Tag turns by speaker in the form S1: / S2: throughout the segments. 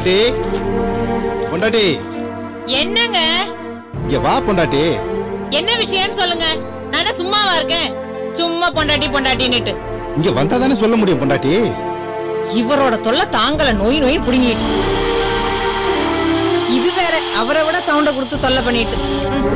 S1: பொண்டாட்டி பொண்டாட்டி
S2: என்னங்க
S1: இங்க வா பொண்டாட்டி
S2: என்ன விஷயம்னு சொல்லுங்க நான் என்ன சும்மாவா இருக்கேன் சும்மா பொண்டாட்டி பொண்டாட்டின்னுட்டு
S1: இங்க வந்தா தானே சொல்ல முடியும் பொண்டாட்டி
S2: இவரோட தொல்லை தாங்கல நோய் நோய் புடுங்கிட்டு இது வேற அவரை விட சவுண்ட கொடுத்து தொல்லை பண்ணிட்டு ம்.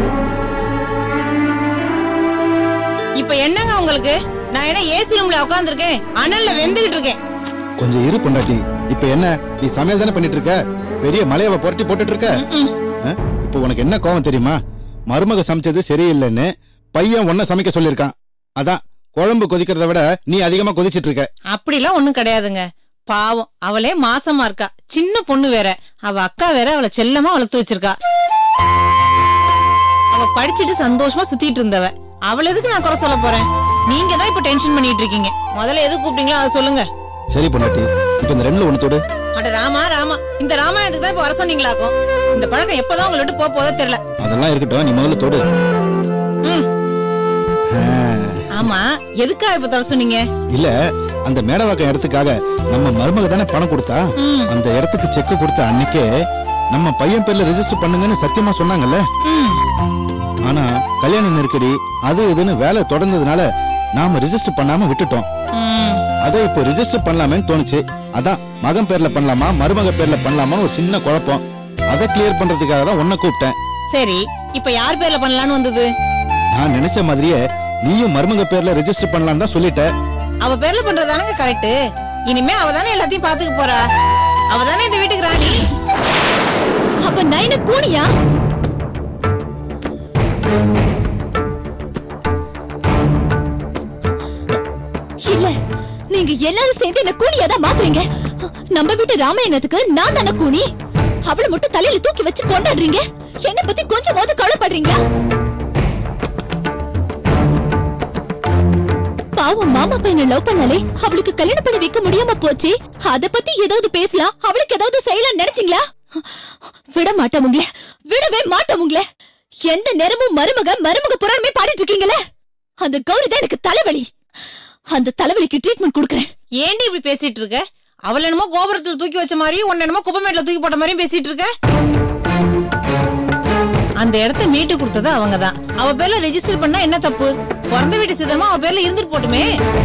S2: இப்ப என்னங்க உங்களுக்கு நான் என்ன ஏசி ரூம்ல உட்காந்துருக்கேன் அனல்ல வெந்துகிட்டு இருக்கேன்
S1: கொஞ்சம் இரு பொண்டாட்டி இப்ப என்ன நீ சமையல் தானே பண்ணிட்டு இருக்க பெரிய மலையவ புரட்டி போட்டுட்டு இருக்க ஆ? இப்போ உனக்கு என்ன கோவம் தெரியுமா மருமக சமைச்சது சரியில்லைன்னு பையன் உன்ன சமைக்க சொல்லியிருக்கான் அதான் குழம்பு கொதிக்கிறத விட நீ அதிகமா கொதிச்சிட்டு இருக்க
S2: அப்படிலாம் ஒண்ணும் கிடையாதுங்க பாவம் அவளே மாசமா இருக்கா சின்ன பொண்ணு வேற அவ அக்கா வேற அவளை செல்லமா வளர்த்து வச்சிருக்கா அவ படிச்சுட்டு சந்தோஷமா சுத்திட்டு இருந்தவ அவள எதுக்கு நான் குறை சொல்ல போறேன் நீங்க தான் இப்ப டென்ஷன் பண்ணிட்டு இருக்கீங்க முதல்ல எது கூப்பிட்டீங்களோ அதை சொல்லுங்க
S1: சரி பொண்டாட்டி இப்ப இந்த ரெண்டுல ஒண்ணு தொடு
S2: அட ராமா ராமா இந்த ராமாயணத்துக்கு தான் இப்ப வர சொன்னீங்களாக்கும் இந்த பழக்கம் எப்பதான் உங்களை விட்டு போக போதோ தெரியல
S1: அதெல்லாம் இருக்கட்டும் நீ முதல்ல தொடு
S2: ம்.
S1: ஆ,
S2: ஆமா எதுக்காக இப்ப தர சொன்னீங்க
S1: இல்ல அந்த மேடவாக்கம் இடத்துக்காக நம்ம மருமக தானே பணம் கொடுத்தா
S2: ம்.
S1: அந்த இடத்துக்கு செக் கொடுத்த அன்னைக்கே நம்ம பையன் பேர்ல ரெஜிஸ்டர் பண்ணுங்கன்னு சத்தியமா சொன்னாங்கல்ல
S2: ம்.
S1: ஆனா கல்யாண நெருக்கடி அது இதுன்னு வேலை தொடர்ந்ததுனால நாம ரெஜிஸ்டர் பண்ணாம விட்டுட்டோம்
S2: ம்.
S1: அதை இப்போ ரெஜிஸ்டர் பண்ணலாமேன்னு தோணுச்சு அதான் மகன் பேர்ல பண்ணலாமா மருமக பேர்ல பண்ணலாமான்னு ஒரு சின்ன குழப்பம் அதை கிளியர் பண்றதுக்காக தான் உன்னை கூப்பிட்டேன்
S2: சரி இப்ப யார் பேர்ல பண்ணலாம்னு வந்தது
S1: நான் நினைச்ச மாதிரியே நீயும் மருமக பேர்ல ரெஜிஸ்டர் பண்ணலாம் தான் சொல்லிட்ட
S2: அவ பேர்ல பண்றதானங்க கரெக்ட் இனிமே அவ தானே எல்லாத்தையும் பாத்துக்க போறா அவ தானே இந்த வீட்டுக்கு ராணி
S3: அப்ப நைன கூனியா இல்ல நீங்க எல்லாரும் சேர்ந்து என்ன கூனியா தான் மாத்துறீங்க நம்ம வீட்டு ராமாயணத்துக்கு நான் தானே கூனி அவளை மட்டும் தலையில தூக்கி வச்சு கொண்டாடுறீங்க என்ன பத்தி கொஞ்சமாவது கவலைப்படுறீங்களா பாவம் மாமா பையனை லவ் பண்ணாலே அவளுக்கு கல்யாணம் பண்ணி வைக்க முடியாம போச்சு அத பத்தி ஏதாவது பேசலாம் அவளுக்கு ஏதாவது செய்யலாம் நினைச்சீங்களா விட மாட்டோமுங்களே விடவே மாட்டோமுங்களே எந்த நேரமும் மருமக மருமக புராணமே பாடிட்டு இருக்கீங்களே அந்த கௌரி தான் எனக்கு தலைவலி அந்த தலைவலிக்கு ட்ரீட்மெண்ட் கொடுக்கறேன்
S2: ஏண்டி இப்படி பேசிட்டு இருக்க அவள என்னமோ கோபுரத்துல தூக்கி வச்ச மாதிரியும் உன்ன என்னமோ குப்பமேட்ல தூக்கி போட்ட மாதிரியும் பேசிட்டு இருக்க அந்த இடத்த மீட்டு கொடுத்தது அவங்க தான் அவ பேர்ல ரெஜிஸ்டர் பண்ணா என்ன தப்பு பிறந்த வீட்டு சிதறமா அவ பேர்ல இருந்துட்டு போட்டுமே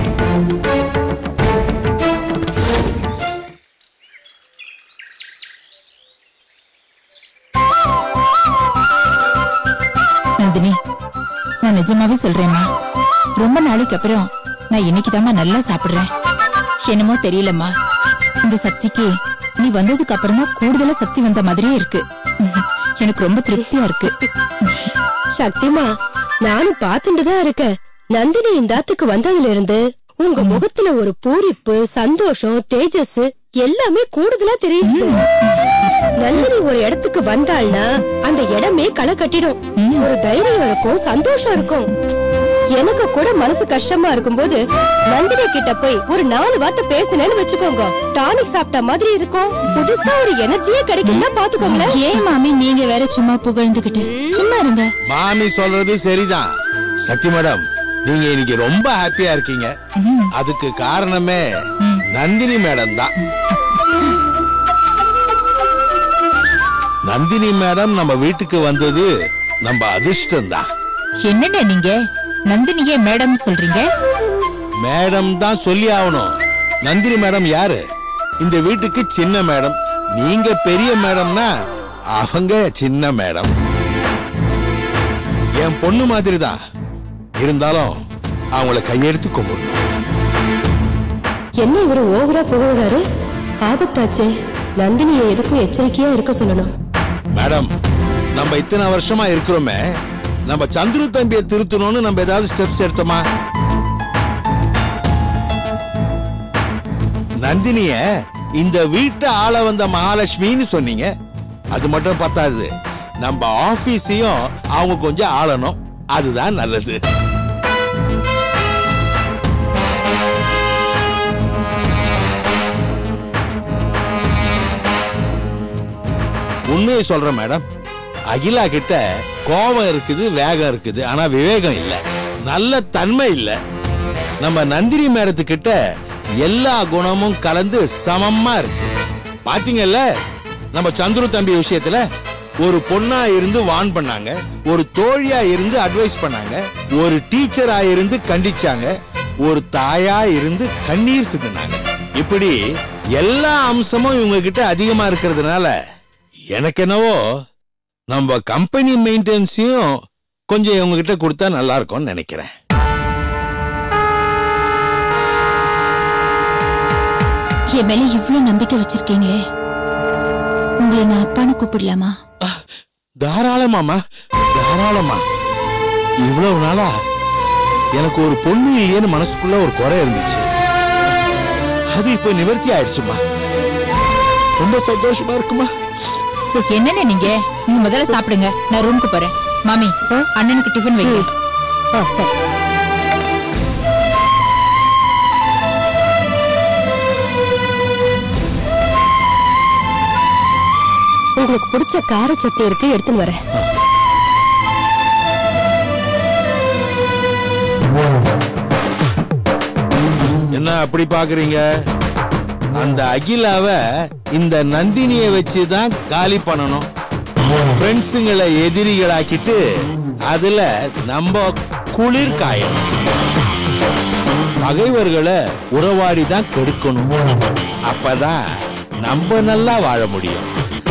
S4: நந்தினி நான் நிஜமாவே சொல்றேம்மா ரொம்ப நாளைக்கு அப்புறம் நான் இன்னைக்குதாம்மா நல்லா சாப்பிடுறேன் என்னமோ தெரியலம்மா இந்த சக்திக்கு நீ வந்ததுக்கு அப்புறம் தான் கூடுதலா சக்தி வந்த மாதிரியே இருக்கு எனக்கு ரொம்ப திருப்தியா இருக்கு
S5: சக்திமா நானும் பாத்துட்டு தான் இருக்கேன் நந்தினி இந்தாத்துக்கு வந்ததுல இருந்து உங்க முகத்துல ஒரு பூரிப்பு சந்தோஷம் தேஜஸ் எல்லாமே கூடுதலா தெரியுது நந்தினி ஒரு இடத்துக்கு வந்தாள்னா அந்த இடமே களை கட்டிடும் ஒரு தைரியம் இருக்கும் சந்தோஷம் இருக்கும் எனக்கு கூட மனசு கஷ்டமா இருக்கும்போது நந்தினி கிட்ட போய் ஒரு நாலு வார்த்தை பேசுனேன்னு வச்சுக்கோங்க டானிக் சாப்பிட்ட மாதிரி இருக்கும் புதுசா ஒரு எனர்ஜியே கிடைக்கும்னா பாத்துக்கோங்களேன்
S4: ஏன் மாமி நீங்க வேற சும்மா புகழ்ந்துகிட்டு சும்மா இருங்க
S6: மாமி சொல்றது சரிதான் சக்தி மேடம் நீங்க இன்னைக்கு ரொம்ப ஹாப்பியா இருக்கீங்க அதுக்கு காரணமே நந்தினி மேடம் தான் நந்தினி மேடம் நம்ம வீட்டுக்கு வந்தது நம்ம அதிர்ஷ்டம் தான்
S4: என்னென்ன நீங்க நந்தினியே மேடம் சொல்றீங்க
S6: மேடம் தான் சொல்லி ஆகணும் நந்தினி மேடம் யாரு இந்த வீட்டுக்கு சின்ன மேடம் நீங்க பெரிய மேடம்னா அவங்க சின்ன மேடம் என் பொண்ணு மாதிரி தான் இருந்தாலும் அவங்கள கையெடுத்து கும்பிடணும்
S5: என்ன இவரு ஓவரா புகழறாரு ஆபத்தாச்சே நந்தினியை எதுக்கும் எச்சரிக்கையா இருக்க சொல்லணும்
S6: மேடம் நம்ம இத்தனை வருஷமா இருக்கிறோமே நம்ம சந்துரு தம்பியை திருத்தணும்னு நம்ம ஏதாவது ஸ்டெப்ஸ் எடுத்தோமா நந்தினிய இந்த வீட்டை ஆள வந்த மகாலட்சுமின்னு சொன்னீங்க அது மட்டும் பத்தாது நம்ம ஆபீஸையும் அவங்க கொஞ்சம் ஆளணும் அதுதான் நல்லது உண்மையை சொல்றேன் மேடம் அகிலா கிட்ட கோபம் இருக்குது வேகம் இருக்குது ஆனா விவேகம் இல்ல நல்ல தன்மை இல்ல நம்ம நந்தினி மேடத்துக்கிட்ட எல்லா குணமும் கலந்து சமமா இருக்கு பாத்தீங்கல்ல நம்ம சந்துரு தம்பி விஷயத்துல ஒரு பொண்ணா இருந்து வான் பண்ணாங்க ஒரு தோழியா இருந்து அட்வைஸ் பண்ணாங்க ஒரு டீச்சரா இருந்து கண்டிச்சாங்க ஒரு தாயா இருந்து கண்ணீர் சிந்தினாங்க இப்படி எல்லா அம்சமும் இவங்க கிட்ட அதிகமா இருக்கிறதுனால எனக்கு என்னவோ நம்ம கம்பெனி மெயின்டெனன்ஸையும் கொஞ்சம் இவங்க கிட்ட கொடுத்தா நல்லா இருக்கும்னு நினைக்கிறேன்
S3: என் மேல இவ்ளோ நம்பிக்கை வச்சிருக்கீங்களே உங்களை நான் அப்பான்னு கூப்பிடலாமா
S6: தாராளமாமா தாராளமா இவ்வளவு நாளா எனக்கு ஒரு பொண்ணு இல்லையேன்னு மனசுக்குள்ள ஒரு குறை இருந்துச்சு அது இப்ப நிவர்த்தி ஆயிடுச்சுமா ரொம்ப சந்தோஷமா இருக்குமா
S4: என்னண்ணே நீங்க நீங்க முதல்ல சாப்பிடுங்க நான் ரூமுக்கு போறேன் மாமி அண்ணனுக்கு டிஃபன் வைங்க
S5: ஆ, சரி உங்களுக்கு பிடிச்ச கார சட்னி இருக்கு எடுத்துன்னு வரேன்
S6: என்ன அப்படி பாக்குறீங்க அந்த அகிலாவ இந்த நந்தினிய வச்சு தான் காலி பண்ணணும் ஃப்ரெண்ட்ஸுங்களை எதிரிகளாக்கிட்டு அதுல நம்ம குளிர் காயணும் பகைவர்களை உறவாடி தான் கெடுக்கணும் அப்பதான் நம்ம நல்லா வாழ முடியும்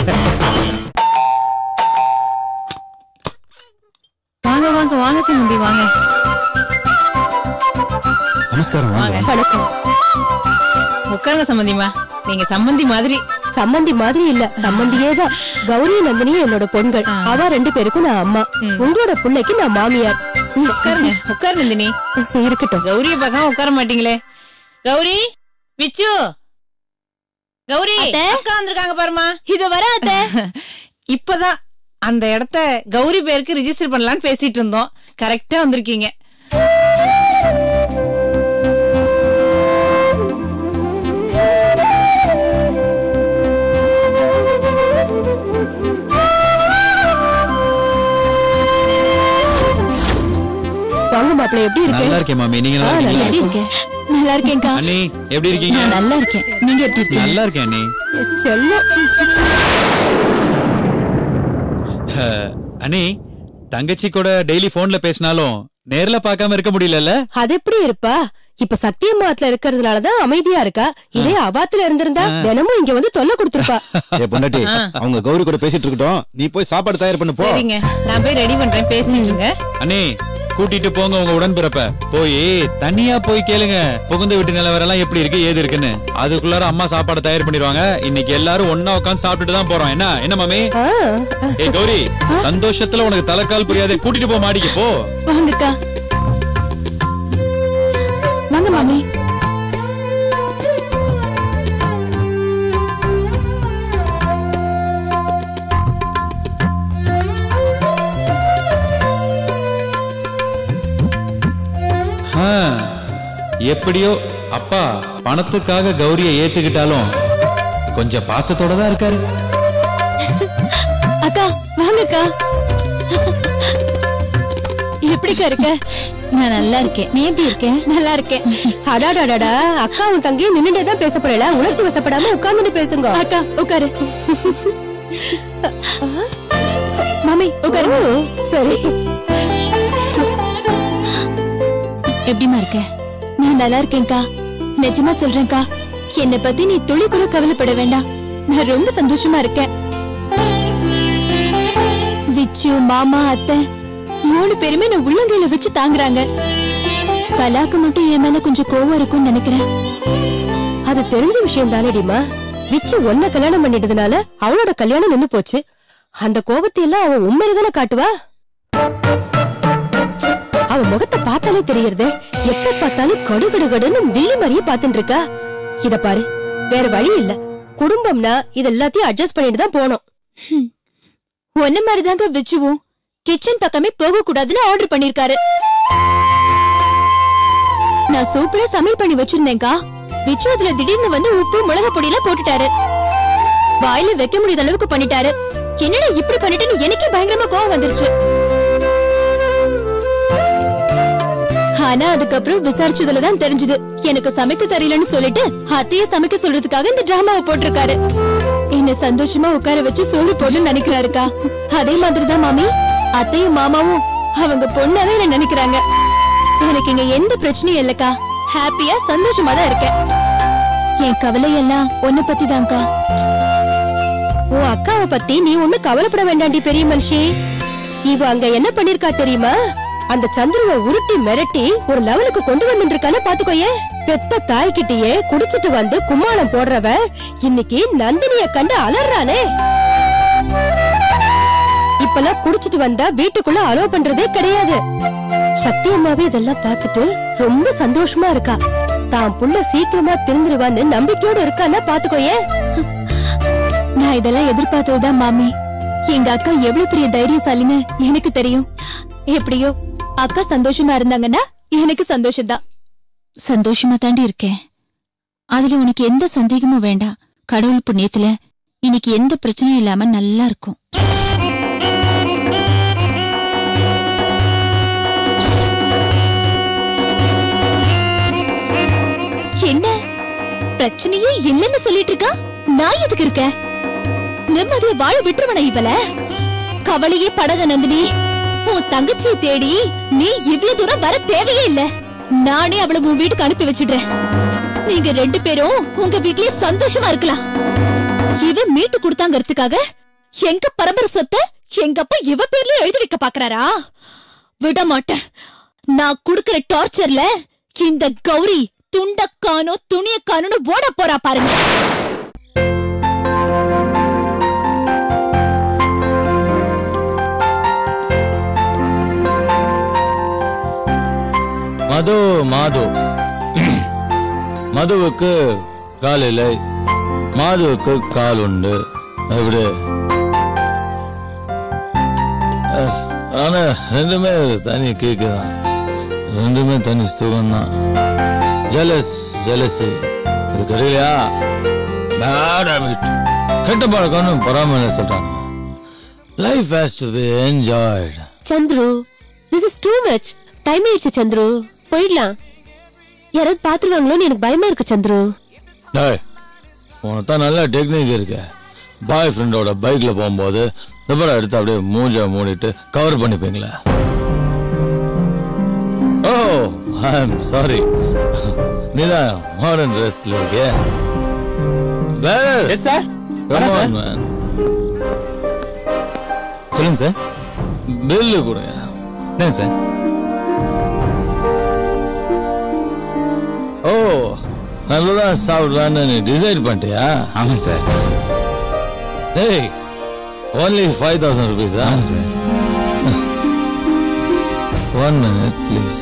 S2: வாங்க வாங்க வாங்க சம்பந்தி வாங்க
S1: நமஸ்காரம் வாங்க
S2: வாங்க
S5: வணக்கம்
S2: உட்காருங்க சம்பந்திமா நீங்க சம்பந்தி மாதிரி
S5: சம்மந்தி மாதிரி இல்ல சம்மந்தியே தான் கௌரி நந்தினியும் என்னோட பொண்கள் அவ ரெண்டு பேருக்கும் நான் அம்மா உங்களோட பிள்ளைக்கு நான் மாமியார் ம்,
S2: உட்காருங்க உட்காரு நந்தினி
S5: இருக்கட்டும்
S2: கௌரிய பார்க்காம உட்கார மாட்டீங்களே கௌரி விச்சு கௌரி
S3: அத்தை.
S2: அக்கா வந்திருக்காங்க பாருமா
S3: இது வராத
S2: இப்பதான் அந்த இடத்த கௌரி பேருக்கு ரிஜிஸ்டர் பண்ணலாம்னு பேசிட்டு இருந்தோம் கரெக்டா வந்திருக்கீங்க
S5: வாங்க மாப்பிள்ளை எப்படி இருக்கு
S7: நல்லா இருக்கேன் மாமி நீங்க
S5: ஆ,
S7: நல்லா
S5: நல்லா
S7: இருக்கீங்களா
S3: இருக்கேன் நல்லா இருக்கேன்க்கா
S7: அண்ணி எப்படி இருக்கீங்க
S3: நான் நல்லா இருக்கேன் நீங்க எப்படி இருக்கீங்க
S7: நல்லா இருக்கேன் அண்ணி
S5: செல்லம்
S7: அஹ், அண்ணி தங்கச்சி கூட டெய்லி போன்ல பேசினாலும் நேர்ல பார்க்காம இருக்க முடியலல்ல
S5: அது எப்படி இருப்பா இப்ப சத்தியமாத்துல இருக்கிறதுனாலதான் அமைதியா இருக்கா இதே அவாத்துல இருந்திருந்தா தினமும் இங்க வந்து தொல்லை கொடுத்திருப்பா
S1: ஏ பொண்டாட்டி அவங்க கௌரி கூட பேசிட்டு இருக்கட்டும் நீ போய் சாப்பாடு தயார் பண்ணு போ
S2: சரிங்க நான் போய் ரெடி பண்றேன் பேசிட்டு இருங்க
S7: அண்ணி கூட்டிட்டு போங்க உங்க உடன்பிறப்ப போய் தனியா போய் கேளுங்க புகுந்த வீட்டு நிலவரம் எல்லாம் எப்படி இருக்கு ஏது இருக்குன்னு அதுக்குள்ளார அம்மா சாப்பாடு தயார் பண்ணிடுவாங்க இன்னைக்கு எல்லாரும் ஒன்னா உட்காந்து சாப்பிட்டுட்டு தான் போறோம் என்ன என்ன மாமி
S5: ஆ,
S7: ஏ கௌரி சந்தோஷத்துல உனக்கு தலைக்கால் புரியாதே கூட்டிட்டு போ மாடிக்கு போ
S3: வாங்கக்கா வாங்க மாமி
S7: ஆ, எப்படியோ அப்பா பணத்துக்காக கௌரிய ஏத்துக்கிட்டாலும் கொஞ்சம் பாசத்தோட தான் இருக்காரு
S3: அக்கா வாங்கக்கா எப்படிக்கா இருக்க நான் நல்லா இருக்கேன் நீ எப்படி இருக்க நல்லா இருக்கேன்
S5: அடாடாடாடா அக்காவும் தங்கியும் நின்னுட்டே தான் பேச போறல உணர்ச்சி வசப்படாம உட்கார்ந்துட்டு பேசுங்க
S3: அக்கா உட்காரு மாமி உட்காரு
S5: ஓ, சரி
S3: எப்படிமா இருக்க நான் நல்லா இருக்கேன்க்கா நிஜமா சொல்றேன்க்கா என்னை பத்தி நீ துளி கூட கவலைப்பட வேண்டாம் நான் ரொம்ப சந்தோஷமா இருக்கேன் விச்சு மாமா அத்தை மூணு பேருமே நான் உள்ளங்கையில வச்சு தாங்குறாங்க கலாக்கு மட்டும் என் மேல கொஞ்சம் கோவம் இருக்கும்னு நினைக்கிறேன்
S5: அது தெரிஞ்ச விஷயம் தானேடிமா விச்சு ஒன்ன கல்யாணம் பண்ணிட்டதுனால அவளோட கல்யாணம் நின்னு போச்சு அந்த கோபத்தை எல்லாம் அவ உண்மையில தானே காட்டுவா அவ முகத்தை பார்த்தாலே தெரியறது எப்ப பார்த்தாலும் கடு கடு கடுன்னு வில்லி மாதிரியே பார்த்துட்டு இருக்கா இத பாரு வேற வழி இல்ல குடும்பம்னா இது எல்லாத்தையும் அட்ஜஸ்ட் பண்ணிட்டு தான் போனோம்
S3: ஒன்ன மாதிரிதாங்க விச்சுவும் கிச்சன் பக்கமே போக கூடாதுன்னு ஆர்டர் பண்ணிருக்காரு நான் சூப்பரா சமையல் பண்ணி வச்சிருந்தேன்க்கா விச்சு அதுல திடீர்னு வந்து உப்பு மிளகு பொடியெல்லாம் போட்டுட்டாரு வாயில வைக்க முடியாத அளவுக்கு பண்ணிட்டாரு என்னடா இப்படி பண்ணிட்டேன்னு எனக்கே பயங்கரமா கோவம் வந்துருச்சு ஆனா அதுக்கப்புறம் விசாரிச்சதுல தான் தெரிஞ்சது எனக்கு சமைக்க தெரியலன்னு சொல்லிட்டு அத்தைய சமைக்க சொல்றதுக்காக இந்த டிராமாவை போட்டிருக்காரு என்ன சந்தோஷமா உட்கார வச்சு சோறு போடணும்னு நினைக்கிறாருக்கா அதே மாதிரிதான் மாமி அத்தையும் மாமாவும் அவங்க பொண்ணாவே என்ன நினைக்கிறாங்க எனக்கு இங்க எந்த பிரச்சனையும் இல்லக்கா ஹாப்பியா சந்தோஷமா தான் இருக்கேன் என் கவலை எல்லாம் உன்னை பத்தி தான்க்கா
S5: உன் அக்காவை பத்தி நீ ஒண்ணும் கவலைப்பட வேண்டாண்டி பெரிய மனுஷி இவ அங்க என்ன பண்ணிருக்கா தெரியுமா அந்த சந்துருவை உருட்டி மிரட்டி ஒரு லெவலுக்கு கொண்டு வந்துட்டு இருக்கான பாத்துக்கோயே பெத்த தாய்கிட்டயே குடிச்சிட்டு வந்து கும்மாளம் போடுறவ இன்னைக்கு நந்தினிய கண்டு அலறானே இப்பெல்லாம் குடிச்சிட்டு வந்தா வீட்டுக்குள்ள அலோ பண்றதே கிடையாது சக்தி அம்மாவே இதெல்லாம் பார்த்துட்டு ரொம்ப சந்தோஷமா இருக்கா தான் புள்ள சீக்கிரமா திருந்துருவான்னு நம்பிக்கையோட இருக்கான்னா பாத்துக்கோயே
S3: நான் இதெல்லாம் எதிர்பார்த்ததுதான் மாமி எங்க அக்கா எவ்வளவு பெரிய தைரியசாலின்னு எனக்கு தெரியும் எப்படியோ அக்கா சந்தோஷமா இருந்தாங்கன்னா எனக்கு சந்தோஷம்தான்
S4: சந்தோஷமா தாண்டி இருக்கேன் அதுல உனக்கு எந்த சந்தேகமும் வேண்டாம் கடவுள் புண்ணியத்துல இன்னைக்கு எந்த பிரச்சனையும் இல்லாம நல்லா இருக்கும்
S3: என்ன பிரச்சனையே இல்லைன்னு சொல்லிட்டு இருக்கா நான் எதுக்கு இருக்கேன் நிம்மதிய வாழ விட்டுருவன இவள கவலையே படாத நந்தினி உன் தங்கச்சியை தேடி நீ இவ்வளவு தூரம் வர தேவையே இல்ல நானே அவளை உன் வீட்டுக்கு அனுப்பி வச்சிடுறேன் நீங்க ரெண்டு பேரும் உங்க வீட்லயே சந்தோஷமா இருக்கலாம் இவ மீட்டு கொடுத்தாங்கிறதுக்காக எங்க பரம்பரை சொத்தை எங்க அப்பா இவ பேர்ல எழுதி வைக்க பாக்குறாரா விட மாட்டேன் நான் குடுக்கற டார்ச்சர்ல இந்த கௌரி துண்டக்கானோ துணியக்கானோன்னு ஓட போறா பாருங்க
S8: மது மாது மதுவுக்கு கால் இல்லை மாதுவுக்கு கால் உண்டு எப்படி அஹ், ஆனா ரெண்டுமே தனி கேக்கு தான் ரெண்டுமே தனி சுகம்தான் ஜலஸ் ஜலசி இது கிடையிலையா பேட் ஹேபிட் கெட்ட பழக்கம்னு பராமரி சொல்றாங்க life has to be enjoyed
S3: Chandru this is too much time ஆயிடுச்சு சந்துரு போயிடலாம் யாராவது பாத்துருவாங்களோன்னு எனக்கு பயமா இருக்கு சந்துரு
S8: டேய் உனக்கு தான் நல்ல டெக்னிக் இருக்கு பாய் ஃப்ரெண்டோட பைக்ல போகும்போது நிபரம் எடுத்து அப்படியே மூஞ்ச மூடிட்டு கவர் பண்ணிப்பீங்களா ஓ ஐ எம் சாரி நீதான் மாடர்ன் ட்ரெஸ்ல இருக்கே
S6: எஸ் சார்
S8: மேன்
S6: சொல்லுங்க சார்
S8: பில்லு கொடுங்க
S6: என்ன சார்
S8: ஓ நல்லதான் சாப்பிடலான்னு நீ டிசைட் பண்ணிட்டியா
S6: ஆமா சார்
S8: ஏய் only ஃபைவ் தௌசண்ட் ருபீஸா
S6: ஆமா sir
S8: one minute please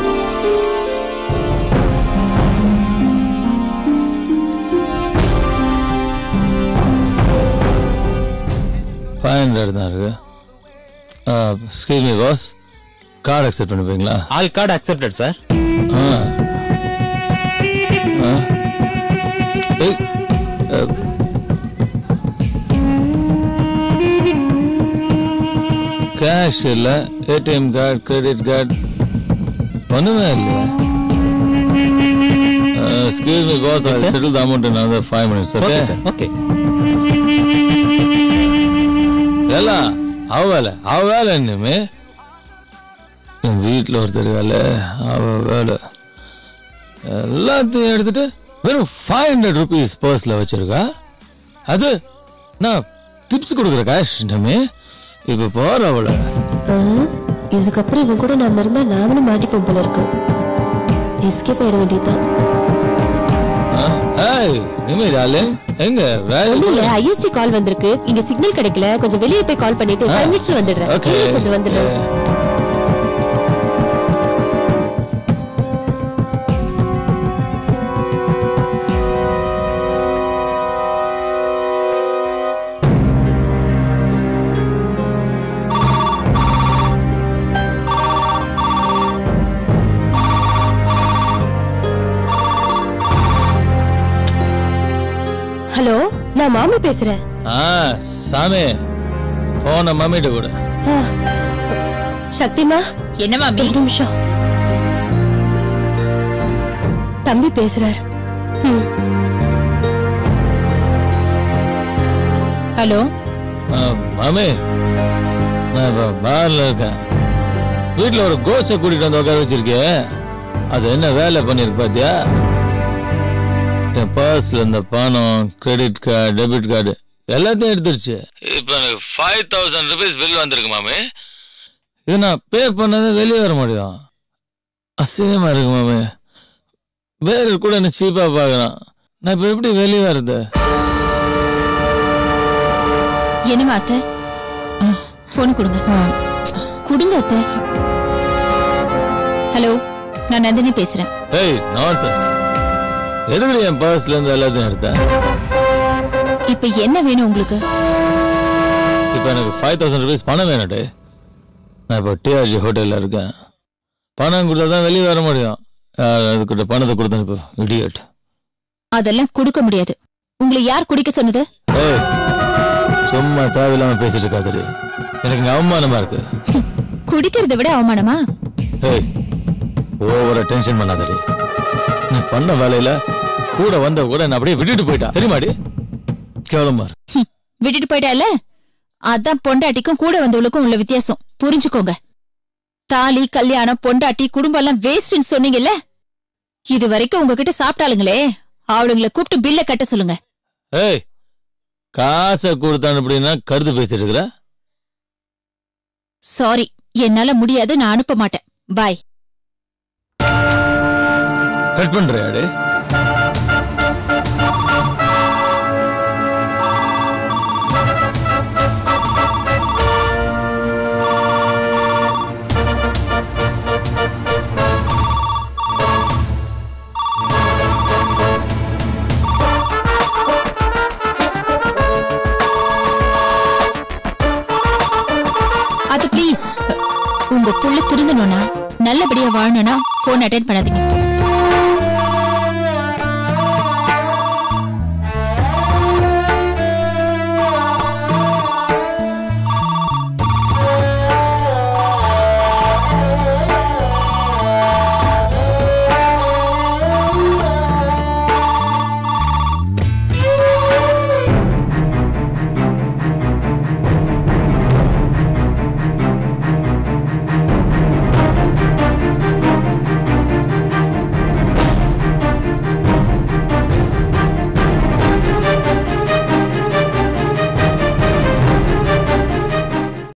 S8: five hundred தான் இருக்கு excuse me boss card accept பண்ணிப்பீங்களா
S6: ஆல் கார்டு அக்செப்டட் சார்
S8: ஆ ஆ ஏய் கேஷ் இல்ல ஏடிஎம் கார்டு கிரெடிட் கார்டு ஒண்ணுமே இல்லையா excuse me boss I
S6: sir.
S8: Settle the amount in another 5 minutes
S6: okay
S8: okay
S6: sir okay
S8: எல்லாம் அவ வேலை அவ வேலை இன்னுமே என் வீட்டில் ஒருத்தர் வேலை அவ வேலை எல்லாத்தையும் எடுத்துட்டு வெறும் ஃபைவ் ஹண்ட்ரட் ருபீஸ் பர்ஸ்ல வச்சிருக்கா அது நான் டிப்ஸ் கொடுக்குற கேஷ் இன்னமே இப்ப போற அவளை
S3: இதுக்கப்புறம் இவன் கூட நாம இருந்தா நாமளும் மாட்டிப்போம் போல இருக்கு எஸ்கேப் ஆயிட வேண்டியதுதான்
S8: ஏய் நிமிடாலே எங்க வேலை
S3: இல்ல ஐஎஸ்டி கால் வந்திருக்கு இங்க சிக்னல் கிடைக்கல கொஞ்சம் வெளியே போய் கால் பண்ணிட்டு ஃபைவ் மினிட்ஸ்ல வந்துடுறேன்
S8: ஓகே
S3: இருங்க சந்திரு, வந்துடுறேன்
S5: ஹலோ நான் மாமி பேசுறேன்
S8: ஆ சாமி போன மம்மிட்ட கூட
S5: ஆ, சக்திமா
S4: என்ன மாமி
S5: ஒரு நிமிஷம் தம்பி பேசுறார் ம்.
S4: ஹலோ
S8: ஆ, மாமி நான் இப்ப பார்ல இருக்கேன் வீட்டுல ஒரு கோஸை கூட்டிட்டு வந்து உட்கார வச்சிருக்கேன் அது என்ன வேலை பண்ணிருக்கு பாத்தியா என் பர்ஸ்ல இருந்த பணம் கிரெடிட் கார்டு டெபிட் கார்டு எல்லாத்தையும் எடுத்துருச்சு இப்போ எனக்கு ஃபைவ் தௌசண்ட் ருபீஸ் பில் வந்திருக்கு மாமி இது நான் பே பண்ணது வெளியே வர முடியும் அசிங்கமா இருக்கு மாமி வேற கூட என்ன சீப்பா பார்க்கறான் நான் இப்போ எப்படி வெளியே வர்றது
S3: என்னமா அத்தை போன் கொடுங்க கொடுங்க அத்தை ஹலோ நான் நந்தினி பேசுறேன்
S8: ஏய் நான்சென்ஸ் எதுக்கு என் பர்ஸ்ல இருந்து எல்லாத்தையும் எடுத்தேன்
S3: இப்ப என்ன வேணும் உங்களுக்கு
S8: இப்போ எனக்கு ஃபைவ் தௌசண்ட் ருபீஸ் பணம் வேணும்டே நான் இப்போ டிஆர்ஜி ஹோட்டலில் இருக்கேன் பணம் கொடுத்தா தான் வெளியே வர முடியும் யார் அதுக்கிட்ட பணத்தை கொடுத்தேன் இப்போ இடியட்
S3: அதெல்லாம் கொடுக்க முடியாது உங்களை யார் குடிக்க சொன்னது
S8: ஏய் சும்மா தேவையில்லாம பேசிட்டு இருக்காதடி எனக்கு இங்க அவமானமா இருக்கு
S3: குடிக்கிறதை விட அவமானமா
S8: ஏய் ஓவரா டென்ஷன் பண்ணாதடி நீ பண்ண வேலையில கூட வந்த கூட நான் அப்படியே விட்டுட்டு போயிட்டா தெரியுமாடி கேவலமா இருக்கு.
S3: ஹம், விட்டுட்டு போயிட்டால அதான் பொண்டாட்டிக்கும் கூட வந்தவளுக்கும் உள்ள வித்தியாசம் புரிஞ்சுக்கோங்க தாலி கல்யாணம் பொண்டாட்டி குடும்பம் எல்லாம் வேஸ்ட்னு சொன்னீங்கல்ல இது வரைக்கும் உங்ககிட்ட சாப்பிட்டாளுங்களே அவளுங்களை கூப்பிட்டு பில்ல கட்ட சொல்லுங்க
S8: ஏய் காசை கொடுத்தான் அப்படின்னா கருத்து பேசிட்டு இருக்கிற
S3: சாரி என்னால முடியாது நான் அனுப்ப மாட்டேன் பாய்
S8: கட் பண்றியாடு
S3: அது ப்ளீஸ் உங்க புள்ள திருந்தணும்னா நல்லபடியா வாழணும்னா போன் அட்டென்ட் பண்ணாதீங்க